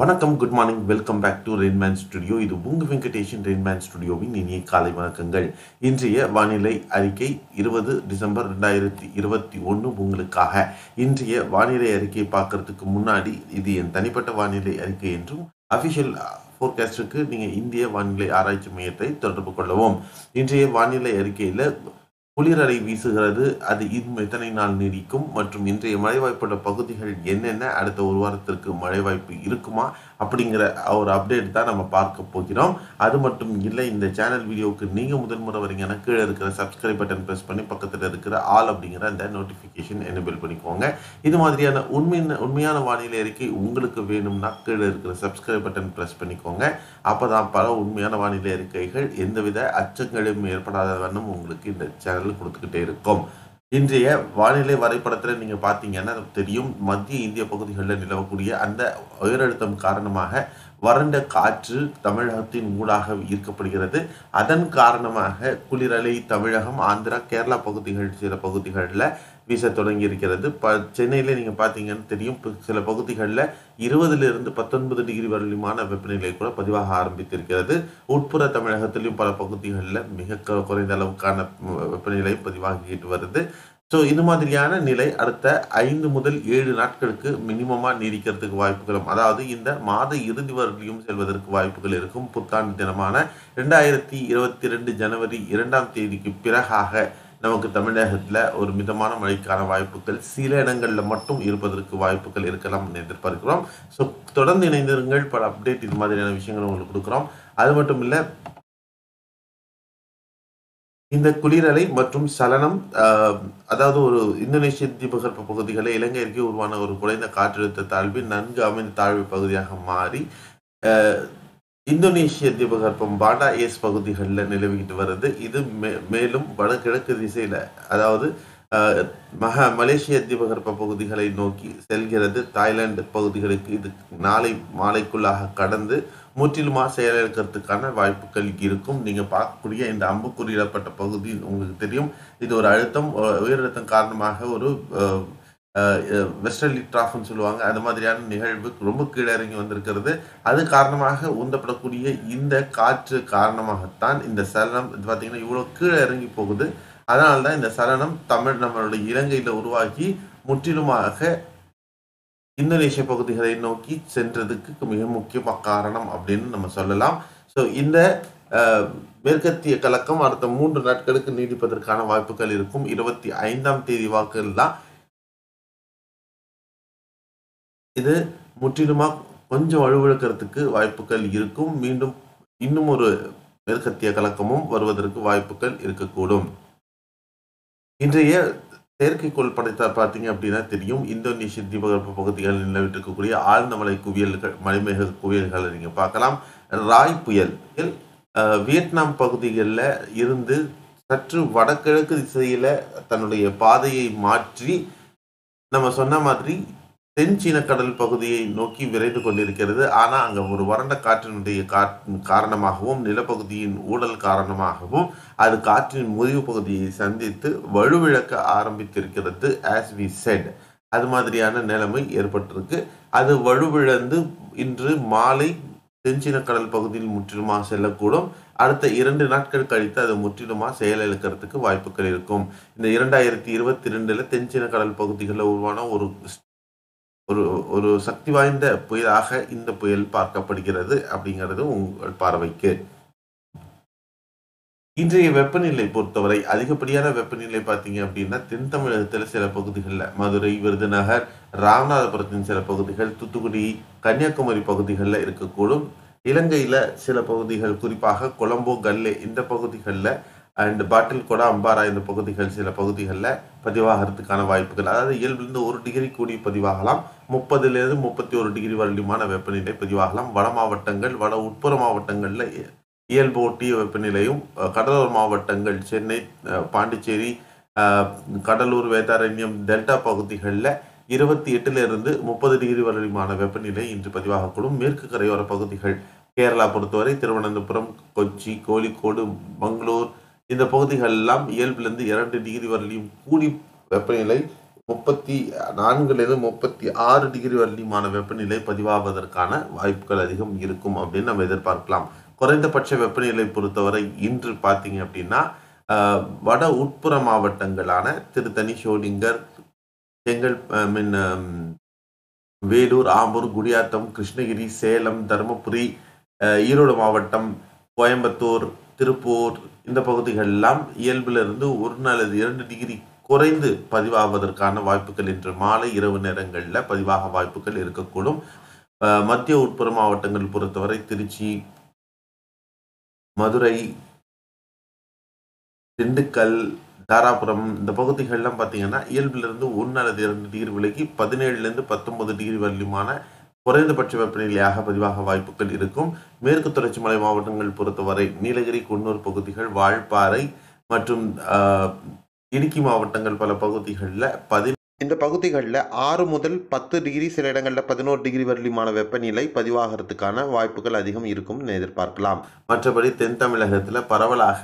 வணக்கம் good morning welcome back to Rainman studio இது உங்க வெங்கடேஷன் ரெயின்மேன் ஸ்டுடியோவின் இனிய காலை வணக்கங்கள் இன்றைய வானிலை அறிக்கை இருபது டிசம்பர் ரெண்டாயிரத்தி இருபத்தி ஒன்று உங்களுக்காக இன்றைய வானிலை அறிக்கை பார்க்கறதுக்கு முன்னாடி இது என் தனிப்பட்ட வானிலை அறிக்கை என்றும் அஃபிஷியல் ஃபோர்காஸ்டுக்கு நீங்கள் இந்திய வானிலை ஆராய்ச்சி மையத்தை தொடர்பு கொள்ளவும் இன்றைய வானிலை அறிக்கையில் குளிரலை வீசுகிறது அது இன்னும் எத்தனை நாள் நீடிக்கும் மற்றும் இன்றைய மழை வாய்ப்புள்ள பகுதிகள் என்னென்ன அடுத்த ஒரு வாரத்திற்கு மழை வாய்ப்பு இருக்குமா அப்படிங்கிற ஒரு அப்டேட் தான் நம்ம பார்க்க போகிறோம் அது மட்டும் இல்லை இந்த சேனல் வீடியோவுக்கு நீங்கள் முதல் முறை வரீங்கன்னா கீழே இருக்கிற சப்ஸ்கிரைப் பட்டன் ப்ரெஸ் பண்ணி பக்கத்தில் இருக்கிற ஆல் அப்படிங்கிற அந்த நோட்டிஃபிகேஷன் எனேபிள் பண்ணிக்கோங்க இது மாதிரியான உண்மை உண்மையான வானிலை அறிக்கை உங்களுக்கு வேணும்னா கீழே இருக்கிற சப்ஸ்கிரைப் பட்டன் ப்ரெஸ் பண்ணிக்கோங்க அப்போ தான் பல உண்மையான வானிலை அறிக்கைகள் எந்தவித அச்சங்களும் ஏற்படாத வண்ணம் உங்களுக்கு இந்த சேனல் கொடுத்துக்கிட்டே இருக்கும் இன்றைய வானிலை வரைபடத்தில் நீங்கள் பார்த்தீங்கன்னா தெரியும் மத்திய இந்திய பகுதிகளில் நிலவக்கூடிய அந்த உயரழுத்தம் காரணமாக வறண்ட காற்று தமிழகத்தின் ஊடாக ஈர்க்கப்படுகிறது அதன் காரணமாக குளிரலை தமிழகம் ஆந்திரா கேரளா பகுதிகள் சில பகுதிகளில் வீச தொடங்கி இருக்கிறது ப சென்னையில் நீங்கள் பார்த்தீங்கன்னு தெரியும் சில பகுதிகளில் இருபதிலிருந்து பத்தொன்பது டிகிரி வரலுமான வெப்பநிலை கூட பதிவாக ஆரம்பித்திருக்கிறது உட்புற தமிழகத்திலும் பல பகுதிகளில் மிக குறைந்த அளவுக்கான வெப்பநிலை பதிவாகிட்டு வருது ஸோ இது மாதிரியான நிலை அடுத்த ஐந்து முதல் ஏழு நாட்களுக்கு மினிமமாக நீடிக்கிறதுக்கு வாய்ப்புகளும் அதாவது இந்த மாத இறுதி வரலையும் செல்வதற்கு வாய்ப்புகள் இருக்கும் புத்தாண்டு தினமான ரெண்டாயிரத்தி இருபத்தி ரெண்டு ஜனவரி இரண்டாம் தேதிக்கு பிறகாக நமக்கு தமிழகத்தில் ஒரு மிதமான மழைக்கான வாய்ப்புகள் சில இடங்களில் மட்டும் இருப்பதற்கு வாய்ப்புகள் இருக்கலாம் எதிர்பார்க்கிறோம் ஸோ தொடர்ந்து இணைந்திருங்கள் பல அப்டேட் இது மாதிரியான விஷயங்கள் உங்களுக்கு கொடுக்குறோம் அது மட்டும் இல்லை இந்த குளிரலை மற்றும் சலனம் அதாவது ஒரு இந்தோனேஷிய தீபகற்ப பகுதிகளில் இலங்கை அருகே உருவான ஒரு குறைந்த காற்றழுத்த தாழ்வில் நன்கு அமைந்த தாழ்வு பகுதியாக மாறி இந்தோனேஷிய தீபகற்பம் பாண்டா ஏஸ் பகுதிகளில் நிலவிக்கிட்டு வருது இது மே மேலும் வடகிழக்கு திசையில் அதாவது மக மலேசிய தீபகற்ப பகுதிகளை நோக்கி செல்கிறது தாய்லாந்து பகுதிகளுக்கு இது நாளை மாலைக்குள்ளாக கடந்து முற்றிலுமாக செயலிழக்கிறதுக்கான வாய்ப்புகள் இருக்கும் நீங்கள் பார்க்கக்கூடிய இந்த அம்புக்குறியிடப்பட்ட பகுதி உங்களுக்கு தெரியும் இது ஒரு அழுத்தம் உயரழுத்தம் காரணமாக ஒரு வெஸ்டர்லி ட்ராஃப்னு சொல்லுவாங்க அது மாதிரியான நிகழ்வு ரொம்ப கீழே இறங்கி வந்திருக்கிறது அது காரணமாக உந்தப்படக்கூடிய இந்த காற்று காரணமாகத்தான் இந்த சலனம் இது பார்த்தீங்கன்னா இவ்வளோ கீழே இறங்கி போகுது அதனால தான் இந்த சலனம் தமிழ் நம்மளுடைய இலங்கையில் உருவாகி முற்றிலுமாக இந்தோனேஷிய பகுதிகளை நோக்கி சென்றதுக்கு மிக முக்கிய காரணம் அப்படின்னு நம்ம சொல்லலாம் ஸோ இந்த மேற்கத்திய கலக்கம் அடுத்த மூன்று நாட்களுக்கு நீடிப்பதற்கான வாய்ப்புகள் இருக்கும் இருபத்தி ஐந்தாம் தேதி வாக்கில் தான் இது முற்றிலுமாக கொஞ்சம் வலுவிழக்கிறதுக்கு வாய்ப்புகள் இருக்கும் மீண்டும் இன்னும் ஒரு மேற்கத்திய கலக்கமும் வருவதற்கு வாய்ப்புகள் இருக்கக்கூடும் இன்றைய செயற்கைக்கோள் படைத்த பார்த்தீங்க அப்படின்னா தெரியும் இந்தோனேஷிய தீபகற்ப பகுதிகளில் நிலவிட்டிருக்கக்கூடிய ஆழ்ந்த மலை குவியல்கள் மலைமேக குவியல்களை நீங்கள் பார்க்கலாம் ராய் புயல் வியட்நாம் பகுதிகளில் இருந்து சற்று வடகிழக்கு திசையில் தன்னுடைய பாதையை மாற்றி நம்ம சொன்ன மாதிரி தென் சீன கடல் பகுதியை நோக்கி விரைந்து கொண்டிருக்கிறது ஆனால் அங்கே ஒரு வறண்ட காற்றினுடைய காரணமாகவும் நிலப்பகுதியின் ஊழல் காரணமாகவும் அது காற்றின் முறிவு பகுதியை சந்தித்து வலுவிழக்க ஆரம்பித்திருக்கிறது ஆஸ் வி செட் அது மாதிரியான நிலைமை ஏற்பட்டிருக்கு அது வலுவிழந்து இன்று மாலை தென்சீன கடல் பகுதியில் முற்றிலுமாக செல்லக்கூடும் அடுத்த இரண்டு நாட்கள் கழித்து அது முற்றிலுமாக செயலிழக்கிறதுக்கு வாய்ப்புகள் இருக்கும் இந்த இரண்டாயிரத்தி இருபத்தி ரெண்டுல தென்சீன கடல் பகுதிகளில் உருவான ஒரு ஒரு ஒரு சக்தி வாய்ந்த புயலாக இந்த புயல் பார்க்கப்படுகிறது அப்படிங்கிறது உங்கள் பார்வைக்கு இன்றைய வெப்பநிலை பொறுத்தவரை அதிகப்படியான வெப்பநிலை பார்த்தீங்க அப்படின்னா தென் தமிழகத்தில் சில பகுதிகளில் மதுரை விருதுநகர் ராமநாதபுரத்தின் சில பகுதிகள் தூத்துக்குடி கன்னியாகுமரி பகுதிகளில் இருக்கக்கூடும் இலங்கையில் சில பகுதிகள் குறிப்பாக கொலம்போ கல்லே இந்த பகுதிகளில் அண்ட் பாட்டில் கொடா அம்பாரா இந்த பகுதிகள் சில பகுதிகளில் பதிவாகிறதுக்கான வாய்ப்புகள் அதாவது இயல்பிலிருந்து ஒரு டிகிரி கூடி பதிவாகலாம் முப்பதுலேருந்து முப்பத்தி ஒரு டிகிரி வரலுமான வெப்பநிலை பதிவாகலாம் வட மாவட்டங்கள் வட உட்புற மாவட்டங்களில் இயல்பு ஒட்டிய வெப்பநிலையும் கடலோர மாவட்டங்கள் சென்னை பாண்டிச்சேரி கடலூர் வேதாரண்யம் டெல்டா பகுதிகளில் இருபத்தி எட்டுலேருந்து முப்பது டிகிரி வரலுமான வெப்பநிலை இன்று பதிவாகக்கூடும் மேற்கு கரையோர பகுதிகள் கேரளா பொறுத்தவரை திருவனந்தபுரம் கொச்சி கோழிக்கோடு மங்களூர் இந்த பகுதிகள் எல்லாம் இயல்பிலிருந்து இரண்டு டிகிரி வரலையும் கூடி வெப்பநிலை முப்பத்தி நான்குலேருந்து முப்பத்தி ஆறு டிகிரி வரலியுமான வெப்பநிலை பதிவாவதற்கான வாய்ப்புகள் அதிகம் இருக்கும் அப்படின்னு நம்ம எதிர்பார்க்கலாம் குறைந்தபட்ச வெப்பநிலை பொறுத்தவரை இன்று பார்த்தீங்க அப்படின்னா ஆஹ், வட உட்புற மாவட்டங்களான திருத்தணி ஷோலிங்கர் செங்கல் ஐ மீன் வேலூர் ஆம்பூர் குடியாத்தம் கிருஷ்ணகிரி சேலம் தருமபுரி அஹ், ஈரோடு மாவட்டம் கோயம்புத்தூர் திருப்பூர் இந்த பகுதிகளெல்லாம் இயல்பிலிருந்து ஒரு நாள் அல்லது இரண்டு டிகிரி குறைந்து பதிவாவதற்கான வாய்ப்புகள் இன்று மாலை இரவு நேரங்களில் பதிவாக வாய்ப்புகள் இருக்கக்கூடும் அஹ், மத்திய உட்புற மாவட்டங்கள் பொறுத்தவரை திருச்சி மதுரை திண்டுக்கல் தாராபுரம் இந்த பகுதிகள்லாம் பார்த்தீங்கன்னா இயல்பிலிருந்து ஒன்று அல்லது இரண்டு டிகிரி விலகி பதினேழுலேருந்து பத்தொன்பது டிகிரி வரலுமான குறைந்தபட்ச வெப்பநிலையாக பதிவாக வாய்ப்புகள் இருக்கும் மேற்கு தொடர்ச்சி மலை மாவட்டங்கள் பொறுத்தவரை நீலகிரி குன்னூர் பகுதிகள் வால்பாறை மற்றும் ஆஹ், இடுக்கி மாவட்டங்கள் பல பகுதிகளில் பதி இந்த பகுதிகளில் ஆறு முதல் பத்து டிகிரி சில இடங்களில் பதினோரு டிகிரி வரலியுமான வெப்பநிலை பதிவாகிறதுக்கான வாய்ப்புகள் அதிகம் இருக்கும்னு எதிர்பார்க்கலாம் மற்றபடி தென் தமிழகத்தில் பரவலாக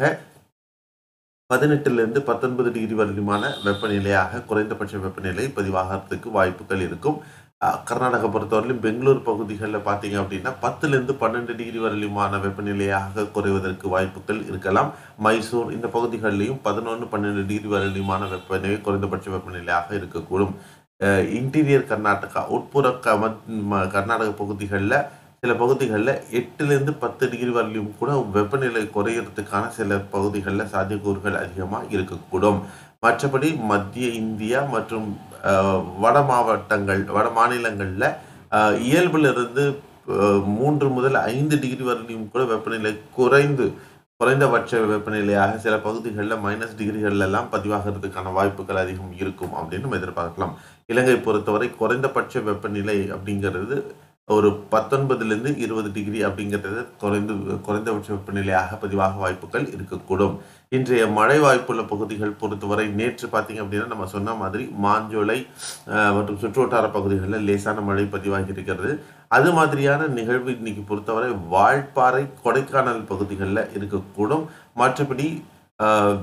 பதினெட்டுலேருந்து பத்தொன்பது டிகிரி வரலுமான வெப்பநிலையாக குறைந்தபட்ச வெப்பநிலை பதிவாகிறதுக்கு வாய்ப்புகள் இருக்கும் அஹ், கர்நாடகா பொறுத்தவரையிலும் பெங்களூர் பகுதிகளில் பார்த்தீங்க அப்படின்னா பத்துலேருந்து பன்னெண்டு டிகிரி வரலுமான வெப்பநிலையாக குறைவதற்கு வாய்ப்புகள் இருக்கலாம் மைசூர் இந்த பகுதிகளிலையும் பதினொன்று பன்னெண்டு டிகிரி வரலுமான வெப்பநிலை குறைந்தபட்ச வெப்பநிலையாக இருக்கக்கூடும் இன்டீரியர் கர்நாடகா உட்புற க மத்- ம- கர்நாடக பகுதிகளில் சில பகுதிகளில் எட்டுலேருந்து பத்து டிகிரி வரலையும் கூட வெப்பநிலை குறையறதுக்கான சில பகுதிகளில் சாத்தியக்கூறுகள் அதிகமாக இருக்கக்கூடும் மற்றபடி மத்திய இந்தியா மற்றும் அஹ், வட மாவட்டங்கள் வட மாநிலங்களில் இயல்பிலிருந்து அஹ், மூன்று முதல் ஐந்து டிகிரி வரலையும் கூட வெப்பநிலை குறைந்து குறைந்தபட்ச வெப்பநிலையாக சில பகுதிகளில் மைனஸ் டிகிரிகள் எல்லாம் பதிவாகிறதுக்கான வாய்ப்புகள் அதிகம் இருக்கும் அப்படின்னு நம்ம எதிர்பார்க்கலாம் இலங்கை பொறுத்தவரை குறைந்தபட்ச வெப்பநிலை அப்படிங்கிறது ஒரு பத்தொன்பதுலேருந்து இருபது டிகிரி அப்படிங்கிறது குறைந்து குறைந்தபட்ச வெப்பநிலையாக பதிவாக வாய்ப்புகள் இருக்கக்கூடும் இன்றைய மழை வாய்ப்புள்ள பகுதிகள் பொறுத்தவரை நேற்று பார்த்தீங்க அப்படின்னா நம்ம சொன்ன மாதிரி மாஞ்சோலை அஹ், மற்றும் சுற்றுவட்டார பகுதிகளில் லேசான மழை பதிவாகி இருக்கிறது அது மாதிரியான நிகழ்வு இன்னைக்கு பொறுத்தவரை வால்பாறை கொடைக்கானல் பகுதிகளில் இருக்கக்கூடும் மற்றபடி அஹ்,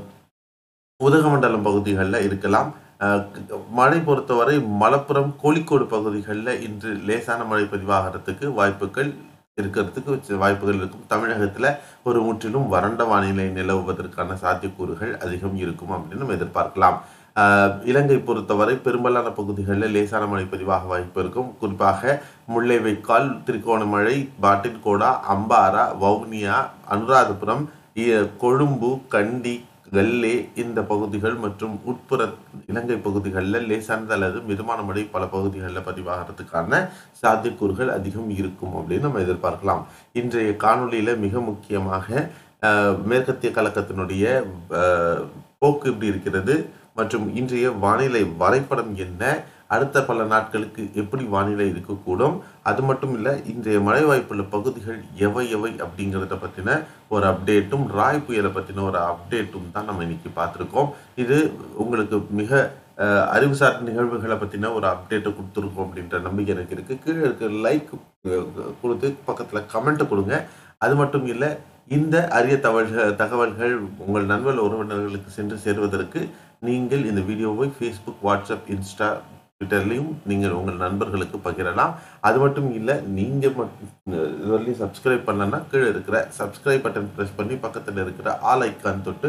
உதகமண்டலம் பகுதிகளில் இருக்கலாம் அஹ், மழை பொறுத்தவரை மலப்புரம் கோழிக்கோடு பகுதிகளில் இன்று லேசான மழை பதிவாகிறதுக்கு வாய்ப்புகள் இருக்கிறதுக்கு சி- வாய்ப்புகள் இருக்கும் தமிழகத்தில் ஒரு முற்றிலும் வறண்ட வானிலை நிலவுவதற்கான சாத்தியக்கூறுகள் அதிகம் இருக்கும் அப்படின்னு நம்ம எதிர்பார்க்கலாம் அஹ், இலங்கை பொறுத்தவரை பெரும்பாலான பகுதிகளில் லேசான மழை பதிவாக வாய்ப்பு இருக்கும் குறிப்பாக முல்லைவைக்கால் திருக்கோணமலை பாட்டின்கோடா அம்பாரா வவுனியா அனுராதபுரம் இ- கொழும்பு கண்டி கல்லே இந்த பகுதிகள் மற்றும் உட்புற இலங்கை பகுதிகளில் லேசானது அல்லது மிதமான மழை பல பகுதிகளில் பதிவாகிறதுக்கான சாத்தியக்கூறுகள் அதிகம் இருக்கும் அப்படின்னு நம்ம எதிர்பார்க்கலாம் இன்றைய காணொளியில் மிக முக்கியமாக அஹ், மேற்கத்திய கலக்கத்தினுடைய அஹ், போக்கு எப்படி இருக்கிறது மற்றும் இன்றைய வானிலை வரைபடம் என்ன அடுத்த பல நாட்களுக்கு எப்படி வானிலை இருக்கக்கூடும் அது மட்டும் இல்லை இன்றைய மழை வாய்ப்புள்ள பகுதிகள் எவை எவை அப்படிங்கிறத பற்றின ஒரு அப்டேட்டும் ராய் புயலை பற்றின ஒரு அப்டேட்டும் தான் நம்ம இன்னைக்கு பார்த்துருக்கோம் இது உங்களுக்கு மிக அஹ், அறிவுசார் நிகழ்வுகளை பற்றின ஒரு அப்டேட்டை கொடுத்துருக்கோம் அப்படின்ற நம்பிக்கை எனக்கு இருக்குது கீழே இருக்க லைக் கொடுத்து பக்கத்தில் கமெண்ட்டை கொடுங்க அது மட்டும் இல்லை இந்த அரிய தகவல்கள் தகவல்கள் உங்கள் நண்பர் உறவினர்களுக்கு சென்று சேருவதற்கு நீங்கள் இந்த வீடியோவை ஃபேஸ்புக் வாட்ஸ்அப் இன்ஸ்டா ட்விட்டர்லையும் நீங்கள் உங்கள் நண்பர்களுக்கு பகிரலாம் அது மட்டும் இல்லை நீங்கள் மட்டும் இதுவரையும் சப்ஸ்கிரைப் பண்ணலன்னா கீழே இருக்கிற சப்ஸ்கிரைப் பட்டன் ப்ரெஸ் பண்ணி பக்கத்தில் இருக்கிற ஆல் ஐக்கான் தொட்டு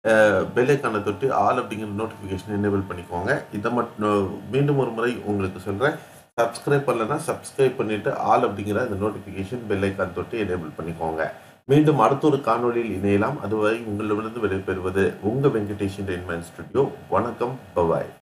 பெல் ஐக்கானை தொட்டு ஆல் அப்படிங்கிற நோட்டிஃபிகேஷன் எனேபிள் பண்ணிக்கோங்க இதை மட்டும் மீண்டும் ஒரு முறை உங்களுக்கு சொல்கிறேன் சப்ஸ்கிரைப் பண்ணலன்னா சப்ஸ்கிரைப் பண்ணிவிட்டு ஆல் அப்படிங்கிற அந்த நோட்டிஃபிகேஷன் பெல் ஐக்கான் தொட்டு எனேபிள் பண்ணிக்கோங்க மீண்டும் அடுத்த ஒரு காணொளியில் இணையலாம் அதுவரை உங்களிடமிருந்து விடைபெறுவது உங்கள் வெங்கடேஷன் ரெயின்மேன் ஸ்டுடியோ வணக்கம் பபாய்